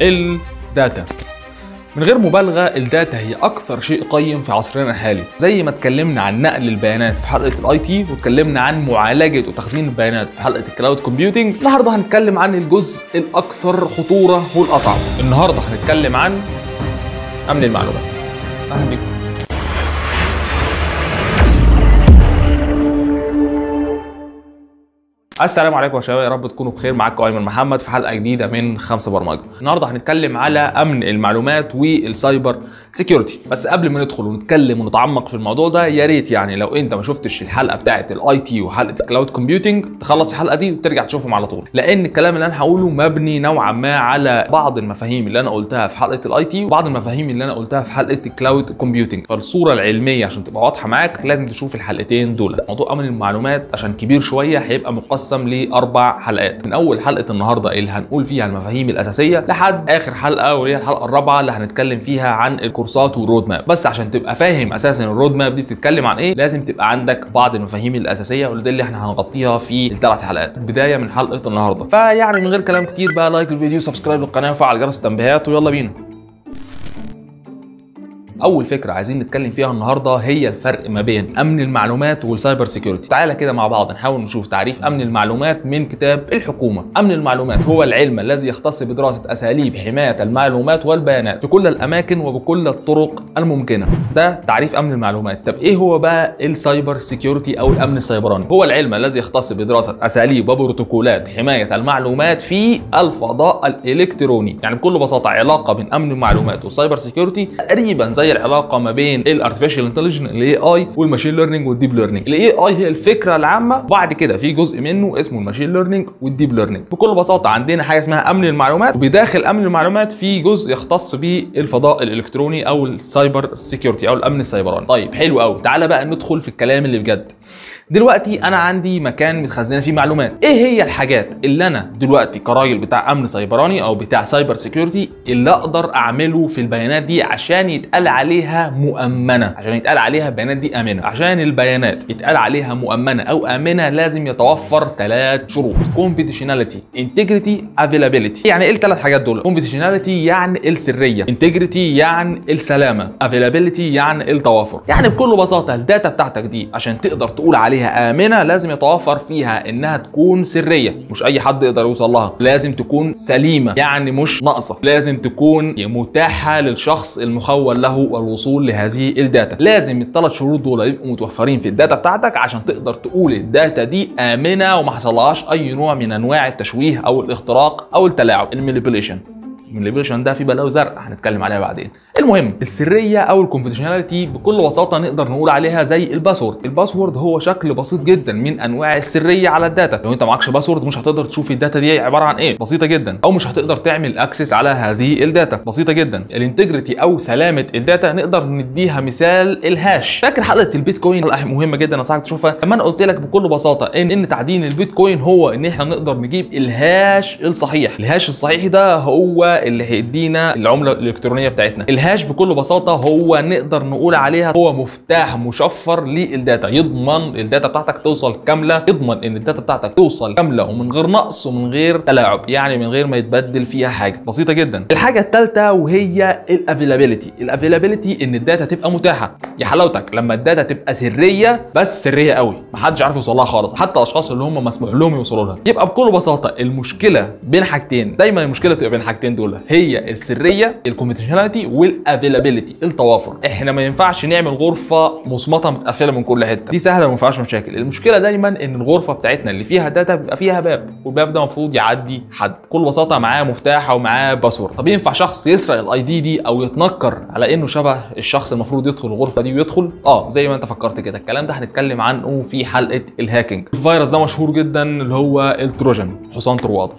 الداتا من غير مبالغة الداتا هي أكثر شيء قيم في عصرنا الحالي زي ما اتكلمنا عن نقل البيانات في حلقة الاي تي واتكلمنا عن معالجة وتخزين البيانات في حلقة الكلاود كومبيوتنج النهاردة هنتكلم عن الجزء الأكثر خطورة والأصعب النهاردة هنتكلم عن أمن المعلومات أهلا بكم السلام عليكم يا شباب يا رب تكونوا بخير معاكم ايمن محمد في حلقه جديده من خمسه برمجه النهارده هنتكلم على امن المعلومات والسايبر سيكيورتي بس قبل ما ندخل ونتكلم ونتعمق في الموضوع ده يا ريت يعني لو انت ما شفتش الحلقه بتاعه الاي تي وحلقه الكلاود كومبيوتنج تخلص الحلقه دي وترجع تشوفهم على طول لان الكلام اللي انا هقوله مبني نوعا ما على بعض المفاهيم اللي انا قلتها في حلقه الاي تي وبعض المفاهيم اللي انا قلتها في حلقه الكلاود كومبيوتنج فالصوره العلميه عشان تبقى واضحه معاك لازم تشوف الحلقتين دول موضوع امن المعلومات عشان كبير شويه هيبقى مقسم لاربع حلقات من اول حلقه النهارده اللي هنقول فيها المفاهيم الاساسيه لحد اخر حلقه واللي هي الحلقه الرابعه اللي هنتكلم فيها عن الكورسات والرود ماب بس عشان تبقى فاهم اساسا الرود ماب دي بتتكلم عن ايه لازم تبقى عندك بعض المفاهيم الاساسيه واللي اللي احنا هنغطيها في الثلاث حلقات بدايه من حلقه النهارده فيعني من غير كلام كتير بقى لايك الفيديو سبسكرايب للقناه وفعل جرس التنبيهات ويلا بينا اول فكره عايزين نتكلم فيها النهارده هي الفرق ما بين امن المعلومات والسايبر سيكيورتي تعالى كده مع بعض نحاول نشوف تعريف امن المعلومات من كتاب الحكومه امن المعلومات هو العلم الذي يختص بدراسه اساليب حمايه المعلومات والبيانات في كل الاماكن وبكل الطرق الممكنه ده تعريف امن المعلومات طب ايه هو بقى السايبر سيكيورتي او الامن السيبراني هو العلم الذي يختص بدراسه اساليب وبروتوكولات حمايه المعلومات في الفضاء الالكتروني يعني بكل بساطه علاقه بين امن المعلومات والسايبر سيكيورتي تقريبا زي العلاقه ما بين الارتفيشال انتليجنس الاي اي والماشين ليرنينج والديب ليرنينج الاي اي هي الفكره العامه وبعد كده في جزء منه اسمه الماشين ليرنينج والديب ليرنينج بكل بساطه عندنا حاجه اسمها امن المعلومات وبداخل امن المعلومات في جزء يختص بالفضاء الالكتروني او السايبر سيكيورتي او الامن السيبراني طيب حلو قوي تعالى بقى ندخل في الكلام اللي بجد دلوقتي انا عندي مكان متخزنه فيه معلومات ايه هي الحاجات اللي انا دلوقتي كراجل بتاع امن سيبراني او بتاع سايبر سيكيورتي اللي اقدر اعمله في البيانات دي عشان يتقال عليها مؤمنه عشان يتقال عليها البيانات دي امنه عشان البيانات يتقال عليها مؤمنه او امنه لازم يتوفر ثلاث شروط كونفيديشناليتي انتجريتي افيلابيلتي يعني ايه الثلاث حاجات دول كونفيديشناليتي يعني السريه انتجريتي يعني السلامه افيلابيلتي يعني التوافر يعني بكل بساطه الداتا بتاعتك دي عشان تقدر تقول عليها امنه لازم يتوفر فيها انها تكون سريه مش اي حد يقدر يوصل لها لازم تكون سليمه يعني مش ناقصه لازم تكون متاحه للشخص المخول له الوصول لهذه الداتا لازم الثلاث شروط دول يبقوا متوفرين في الداتا بتاعتك عشان تقدر تقول الداتا دي امنه وما حصلهاش اي نوع من انواع التشويه او الاختراق او التلاعب المانيبيوليشن المانيبيوليشن ده في بلاوي زرق هنتكلم عليها بعدين المهم السريه او الكونفيديشناليتي بكل بساطه نقدر نقول عليها زي الباسورد الباسورد هو شكل بسيط جدا من انواع السريه على الداتا لو انت معكش باسورد مش هتقدر تشوف الداتا دي عباره عن ايه بسيطه جدا او مش هتقدر تعمل اكسس على هذه الداتا بسيطه جدا الانتجريتي او سلامه الداتا نقدر نديها مثال الهاش فاكر حلقه البيتكوين مهمه جدا انصحك تشوفها لما انا قلت لك بكل بساطه ان ان تعدين البيتكوين هو ان احنا نقدر نجيب الهاش الصحيح الهاش الصحيح ده هو اللي هيدينا العمله الالكترونيه بتاعتنا الهاش بكل بساطه هو نقدر نقول عليها هو مفتاح مشفر للداتا يضمن الداتا بتاعتك توصل كامله يضمن ان الداتا بتاعتك توصل كامله ومن غير نقص ومن غير تلاعب يعني من غير ما يتبدل فيها حاجه بسيطه جدا الحاجه الثالثه وهي الافيلابيلتي الافيلابيلتي ان الداتا تبقى متاحه يا حلاوتك لما الداتا تبقى سريه بس سريه قوي محدش عارف يوصل لها خالص حتى الاشخاص اللي هم مسموح لهم يوصلوا لها يبقى بكل بساطه المشكله بين حاجتين دايما المشكله بتبقى بين حاجتين دول هي السريه الكونفيديشناليتي والافيلابيلتي التوافر احنا ما ينفعش نعمل غرفه مصمطه متقفله من كل حته دي سهله وما فيهاش مشاكل المشكله دايما ان الغرفه بتاعتنا اللي فيها داتا بيبقى فيها باب والباب ده المفروض يعدي حد بكل بساطه معاه مفتاح او معاه باسورد طب ينفع شخص يسرق الاي دي دي او يتنكر على انه شبه الشخص المفروض يدخل الغرفه دي ويدخل اه زي ما انت فكرت كده الكلام ده هنتكلم عنه في حلقه الهاكينج الفيروس ده مشهور جدا اللي هو التروجن حصان طروادة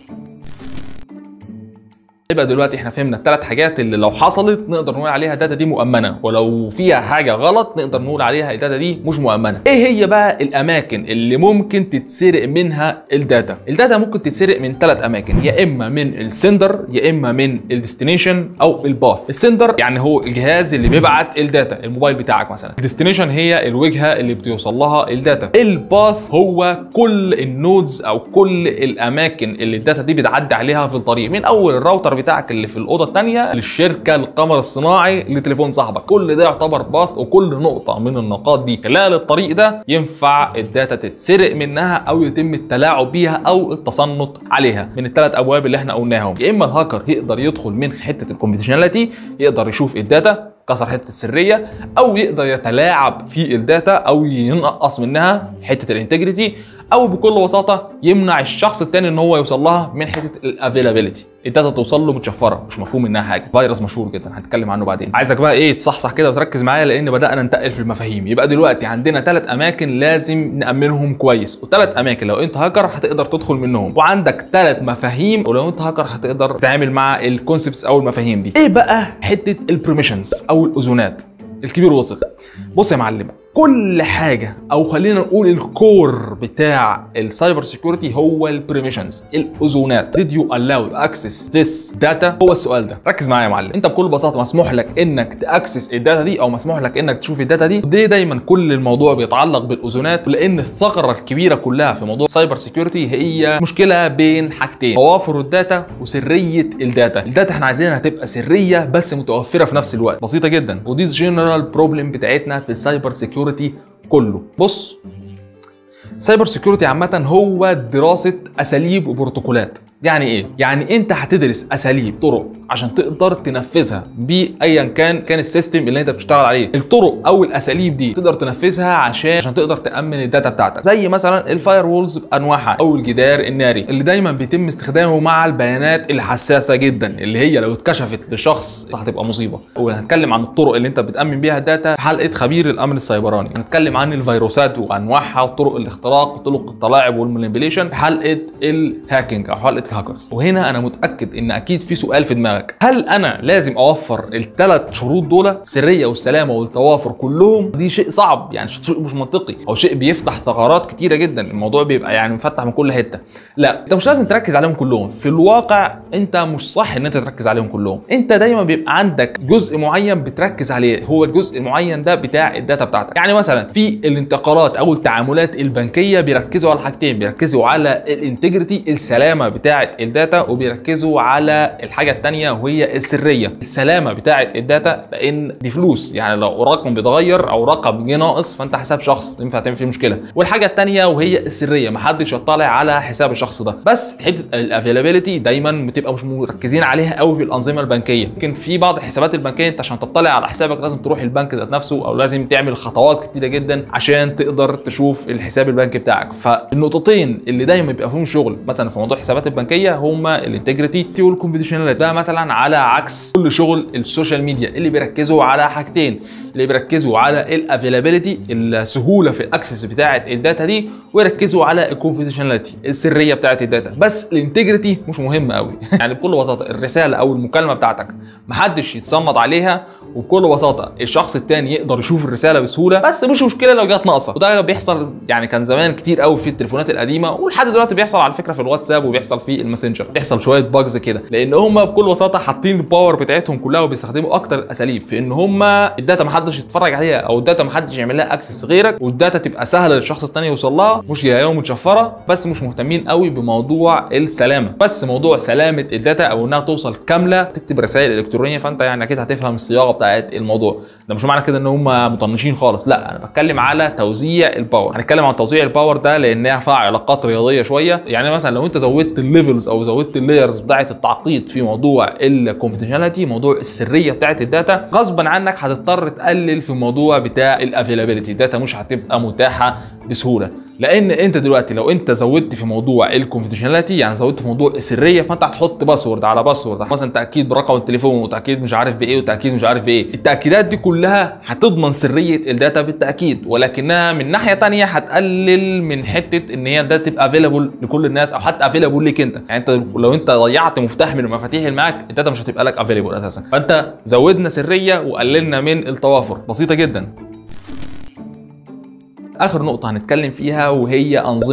يبقى دلوقتي احنا فهمنا الثلاث حاجات اللي لو حصلت نقدر نقول عليها الداتا دي مؤمنه ولو فيها حاجه غلط نقدر نقول عليها الداتا دي مش مؤمنه ايه هي بقى الاماكن اللي ممكن تتسرق منها الداتا الداتا ممكن تتسرق من ثلاث اماكن يا اما من السندر يا اما من الديستنيشن او الباث السندر يعني هو الجهاز اللي بيبعت الداتا الموبايل بتاعك مثلا الديستنيشن هي الوجهه اللي بتوصل لها الداتا الباث هو كل النودز او كل الاماكن اللي الداتا دي بتعدي عليها في الطريق من اول الراوتر بتاعك اللي في الاوضه الثانيه للشركه للقمر الصناعي لتليفون صاحبك كل ده يعتبر باث وكل نقطه من النقاط دي خلال الطريق ده ينفع الداتا تتسرق منها او يتم التلاعب بيها او التصنت عليها من الثلاث ابواب اللي احنا قلناهم يا اما الهاكر يقدر يدخل من حته الكونفيديشناليتي يقدر يشوف الداتا كسر حته السريه او يقدر يتلاعب في الداتا او ينقص منها حته الانتجريتي او بكل بساطه يمنع الشخص التاني ان هو يوصل لها من حته الافيلابيلتي الداتا توصل له متشفره مش مفهوم منها حاجه فيروس مشهور جدا هنتكلم عنه بعدين عايزك بقى ايه تصحصح كده وتركز معايا لان بدانا ننتقل في المفاهيم يبقى دلوقتي عندنا ثلاث اماكن لازم نامنهم كويس وثلاث اماكن لو انت هاكر هتقدر تدخل منهم وعندك ثلاث مفاهيم ولو انت هاكر هتقدر تتعامل مع الكونسبتس او المفاهيم دي ايه بقى حته البرميشنز او الاذونات الكبير وصل بص يا معلم كل حاجه او خلينا نقول الكور بتاع السايبر سيكيورتي هو البريميشنز الاذونات did you allow access this data هو السؤال ده ركز معايا يا معلم انت بكل بساطه مسموح لك انك تاكسس الداتا دي او مسموح لك انك تشوف الداتا دي ليه دايما كل الموضوع بيتعلق بالاذونات لان الثغره الكبيره كلها في موضوع السايبر سيكيورتي هي مشكله بين حاجتين توافر الداتا وسريه الداتا الداتا احنا عايزينها تبقى سريه بس متوفره في نفس الوقت بسيطه جدا ودي الجنرال بروبلم بتاعتنا في السايبر سيكيورتي كله بص سايبر سيكيورتي عامة هو دراسة أساليب وبروتوكولات يعني ايه؟ يعني انت هتدرس اساليب طرق عشان تقدر تنفذها بايا كان كان السيستم اللي انت بتشتغل عليه الطرق او الاساليب دي تقدر تنفذها عشان عشان تقدر تامن الداتا بتاعتك زي مثلا الفاير وولز بانواعها او الجدار الناري اللي دايما بيتم استخدامه مع البيانات الحساسه جدا اللي هي لو اتكشفت لشخص هتبقى مصيبه وهنتكلم عن الطرق اللي انت بتامن بيها الداتا في حلقه خبير الامن السيبراني هنتكلم عن الفيروسات وانواعها وطرق الاختراق وطرق التلاعب والمانيبيليشن في حلقه الهاكينج او حلقه الهاكرز وهنا انا متاكد ان اكيد في سؤال في دماغك هل انا لازم اوفر الثلاث شروط دول السريه والسلامه والتوافر كلهم دي شيء صعب يعني شيء مش منطقي او شيء بيفتح ثغرات كتيره جدا الموضوع بيبقى يعني مفتح من كل حته لا انت مش لازم تركز عليهم كلهم في الواقع انت مش صح ان انت تركز عليهم كلهم انت دايما بيبقى عندك جزء معين بتركز عليه هو الجزء المعين ده بتاع الداتا بتاعتك يعني مثلا في الانتقالات او التعاملات البنكيه بيركزوا على حاجتين بيركزوا على الانتجريتي السلامه بتاعه الداتا وبيركزوا على الحاجه الثانيه وهي السريه السلامه بتاعه الداتا لان دي فلوس يعني لو رقم بيتغير او رقم جه ناقص فانت حساب شخص ينفع تعمل فيه مشكله والحاجه الثانيه وهي السريه محدش يطلع على حساب الشخص ده بس حته الافيلابيلتي دايما بتبقى مش مركزين عليها قوي في الانظمه البنكيه يمكن في بعض الحسابات البنكيه انت عشان تطلع على حسابك لازم تروح البنك ذات نفسه او لازم تعمل خطوات كتيره جدا عشان تقدر تشوف الحساب البنكي بتاعك فالنقطتين اللي دايما بيبقى فيهم شغل مثلا في موضوع الحسابات البنكيه هما الانتجريتي والكونفيديشناليتي ده مثلا على عكس كل شغل السوشيال ميديا اللي بيركزوا على حاجتين اللي بيركزوا على الافيلابيلتي السهوله في الاكسس بتاعه الداتا دي ويركزوا على الكونفيديشناليتي السريه بتاعه الداتا بس الانتجريتي مش مهم قوي يعني بكل بساطه الرساله او المكالمه بتاعتك محدش يتصنت عليها وبكل بساطه الشخص التاني يقدر يشوف الرساله بسهوله بس مش مشكله لو جت ناقصه وده بيحصل يعني كان زمان كتير قوي في التليفونات القديمه ولحد دلوقتي بيحصل على فكره في الواتساب وبيحصل في الماسنجر بيحصل شويه باجز كده لان هم بكل بساطه حاطين الباور بتاعتهم كلها وبيستخدموا اكتر الاساليب في ان هم الداتا محدش يتفرج عليها او الداتا محدش يعمل لها اكسس غيرك والداتا تبقى سهله للشخص التاني يوصل لها مش جايه متشفره بس مش مهتمين قوي بموضوع السلامه بس موضوع سلامه الداتا او انها توصل كامله تكتب رسائل الكترونيه فانت يعني اكيد هتفهم الصياغه بتاعت الموضوع ده مش معنى كده ان هم مطنشين خالص لا انا بتكلم على توزيع الباور هنتكلم عن توزيع الباور ده لانها فيها علاقات رياضيه شويه يعني مثلا لو انت زودت الليفلز او زودت اللايرز بتاعه التعقيد في موضوع الكونفيدينشاليتي موضوع السريه بتاعه الداتا غصبا عنك هتضطر تقلل في الموضوع بتاع الافيلابيلتي الداتا مش هتبقى متاحه بسهوله لان انت دلوقتي لو انت زودت في موضوع الكونفيدينشاليتي يعني زودت في موضوع السريه فانت هتحط باسورد على باسورد مثلا تاكيد برقم التليفون وتاكيد مش عارف بايه وتاكيد مش عارف بايه التاكيدات دي كلها هتضمن سريه الداتا بالتاكيد ولكنها من ناحيه تانية هتقلل من حته ان هي الداتا تبقى افيلابل لكل الناس او حتى افيلابل ليك انت يعني انت لو انت ضيعت مفتاح من المفاتيح اللي معاك الداتا مش هتبقى لك افيلابل اساسا فانت زودنا سريه وقللنا من التوافر بسيطه جدا اخر نقطه هنتكلم فيها وهي انظمه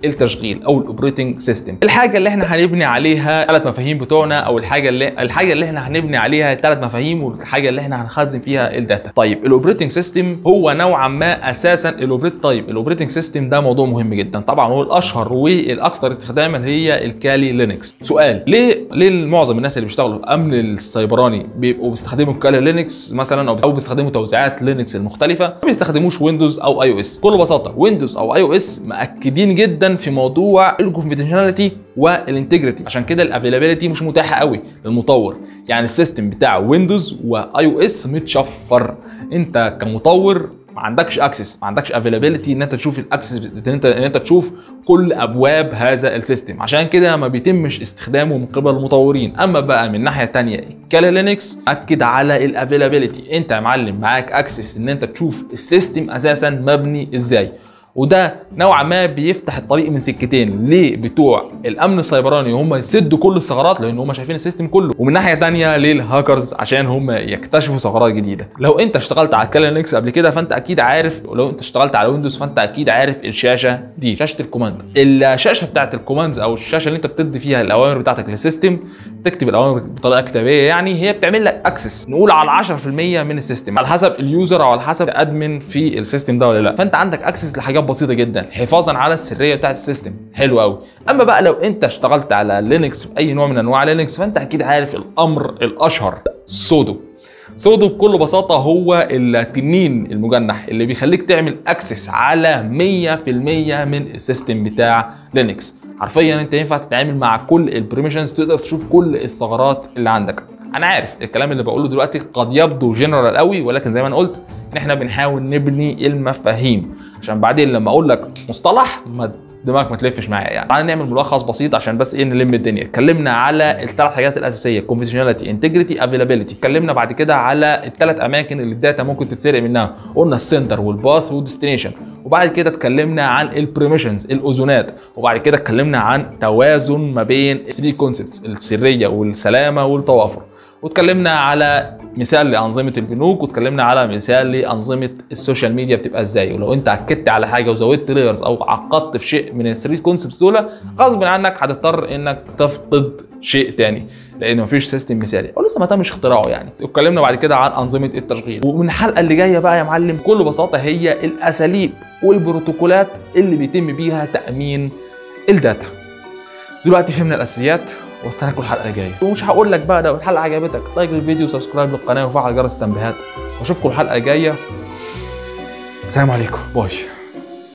التشغيل او الاوبريتنج سيستم الحاجه اللي احنا هنبني عليها ثلاث مفاهيم بتوعنا او الحاجه اللي الحاجه اللي احنا هنبني عليها ثلاث مفاهيم والحاجه اللي احنا هنخزن فيها الداتا طيب الاوبريتنج سيستم هو نوعا ما اساسا الاوبريت طيب الاوبريتنج سيستم ده موضوع مهم جدا طبعا هو الاشهر والاكثر استخداما هي الكالي لينكس سؤال ليه ليه معظم الناس اللي بيشتغلوا امن السيبراني بيبقوا بيستخدموا كالي لينكس مثلا او بيستخدموا توزيعات لينكس المختلفه ما بيستخدموش ويندوز او اي او اس بكل بساطه ويندوز او اي او اس مأكدين جدا في موضوع الكونفيدنشاليتي والانتجريتي عشان كده الافيلابيلتي مش متاحه قوي للمطور يعني السيستم بتاع ويندوز واي او اس متشفر انت كمطور ما عندكش اكسس ما عندكش افيلابيلتي ان انت تشوف الاكسس ان انت ان انت تشوف كل ابواب هذا السيستم عشان كده ما بيتمش استخدامه من قبل المطورين اما بقى من ناحيه تانية كالا لينكس اكد على الافيلابيلتي انت يا معلم معاك اكسس ان انت تشوف السيستم اساسا مبني ازاي وده نوعا ما بيفتح الطريق من سكتين ليه بتوع الامن السيبراني هم يسدوا كل الثغرات لان هم شايفين السيستم كله ومن ناحيه تانية للهاكرز عشان هم يكتشفوا ثغرات جديده لو انت اشتغلت على كالينكس قبل كده فانت اكيد عارف ولو انت اشتغلت على ويندوز فانت اكيد عارف الشاشه دي شاشه الكوماند الشاشه بتاعت الكوماندز او الشاشه اللي انت بتدي فيها الاوامر بتاعتك للسيستم تكتب الاوامر بطريقه كتابيه يعني هي بتعمل لك اكسس نقول على 10% من السيستم على حسب اليوزر او على حسب ادمن في السيستم ده ولا لا فانت عندك اكسس لحاجات بسيطه جدا حفاظا على السريه بتاعت السيستم حلو قوي اما بقى لو انت اشتغلت على لينكس باي نوع من انواع لينكس فانت اكيد عارف الامر الاشهر سودو سودو بكل بساطة هو التنين المجنح اللي بيخليك تعمل اكسس على 100% من السيستم بتاع لينكس حرفيا انت ينفع تتعامل مع كل البريميشنز تقدر تشوف كل الثغرات اللي عندك انا عارف الكلام اللي بقوله دلوقتي قد يبدو جنرال قوي ولكن زي ما انا قلت ان احنا بنحاول نبني المفاهيم عشان بعدين لما اقول لك مصطلح ما دماغك ما تلفش معايا يعني تعالى نعمل ملخص بسيط عشان بس ايه نلم الدنيا اتكلمنا على الثلاث حاجات الاساسيه كونفيدنشاليتي انتجريتي افيلابيلتي اتكلمنا بعد كده على الثلاث اماكن اللي الداتا ممكن تتسرق منها قلنا السنتر والباث والديستنيشن وبعد كده اتكلمنا عن البريميشنز الاذونات وبعد كده اتكلمنا عن توازن ما بين 3 كونسبتس السريه والسلامه والتوافر واتكلمنا على مثال لانظمه البنوك واتكلمنا على مثال لانظمه السوشيال ميديا بتبقى ازاي ولو انت اكدت على حاجه وزودت لايرز او عقدت في شيء من الثري كونسبتس دول غصب عنك هتضطر انك تفقد شيء تاني لان مفيش سيستم مثالي ولسه ما تمش اختراعه يعني اتكلمنا بعد كده عن انظمه التشغيل ومن الحلقه اللي جايه بقى يا معلم بكل بساطه هي الاساليب والبروتوكولات اللي بيتم بيها تامين الداتا دلوقتي فهمنا الاساسيات واستناكم الحلقه الجايه ومش هقول لك بقى لو الحلقه عجبتك لايك للفيديو وسبسكرايب للقناه وفعل جرس التنبيهات واشوفكم الحلقه الجايه السلام عليكم باي